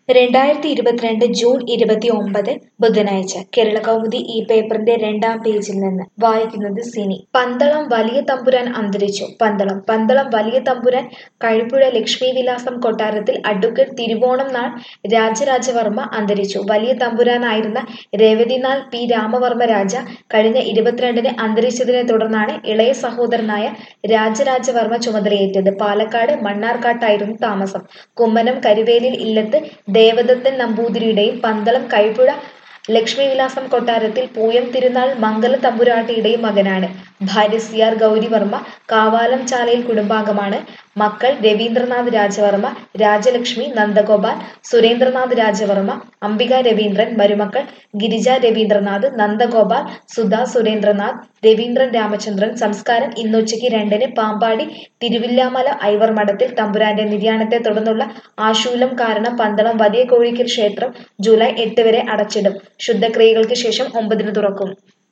രണ്ടായിരത്തി ഇരുപത്തിരണ്ട് ജൂൺ ഇരുപത്തി ഒമ്പത് ബുധനാഴ്ച കേരള കൗമുദി ഈ പേപ്പറിന്റെ രണ്ടാം പേജിൽ നിന്ന് വായിക്കുന്നത് സിനി പന്തളം വലിയ തമ്പുരാൻ അന്തരിച്ചു പന്തളം പന്തളം വലിയ തമ്പുരാൻ കഴിപ്പുഴ ലക്ഷ്മി വിലാസം കൊട്ടാരത്തിൽ അഡ്വക്കേറ്റ് തിരുവോണം നാൾ രാജരാജവർമ്മ അന്തരിച്ചു വലിയ തമ്പുരാനായിരുന്ന രേവതിനാൾ പി രാമവർമ്മ രാജ കഴിഞ്ഞ ഇരുപത്തിരണ്ടിന് അന്തരിച്ചതിനെ തുടർന്നാണ് ഇളയ സഹോദരനായ രാജരാജവർമ്മ ചുമതലയേറ്റത് പാലക്കാട് മണ്ണാർക്കാട്ടായിരുന്നു താമസം കുമ്മനം കരുവേലിൽ ഇല്ലത്ത് ദേവദത്തൻ നമ്പൂതിരിയുടെയും പന്തളം കൈപ്പുഴ ലക്ഷ്മിവിലാസം കൊട്ടാരത്തിൽ പൂയം തിരുനാൾ മംഗല തമ്പുരാട്ടിയുടെയും മകനാണ് ഭാര്യ സി ആർ ഗൗരിവർമ്മ കാവാലം ചാലയിൽ കുടുംബാംഗമാണ് മക്കൾ രവീന്ദ്രനാഥ് രാജവർമ്മ രാജലക്ഷ്മി നന്ദഗോപാൽ സുരേന്ദ്രനാഥ് രാജവർമ്മ അംബിക രവീന്ദ്രൻ മരുമക്കൾ ഗിരിജ രവീന്ദ്രനാഥ് നന്ദഗോപാൽ സുധ സുരേന്ദ്രനാഥ് രവീന്ദ്രൻ രാമചന്ദ്രൻ സംസ്കാരം ഇന്നുച്ചയ്ക്ക് രണ്ടിന് പാമ്പാടി തിരുവില്ലാമല ഐവർ മഠത്തിൽ തമ്പുരാന്റെ നിര്യാണത്തെ തുടർന്നുള്ള ആശൂലം കാരണം പന്തളം വലിയ കോഴിക്കൽ ക്ഷേത്രം ജൂലൈ എട്ട് വരെ അടച്ചിടും ശുദ്ധക്രിയകൾക്ക് ശേഷം ഒമ്പതിന് തുറക്കും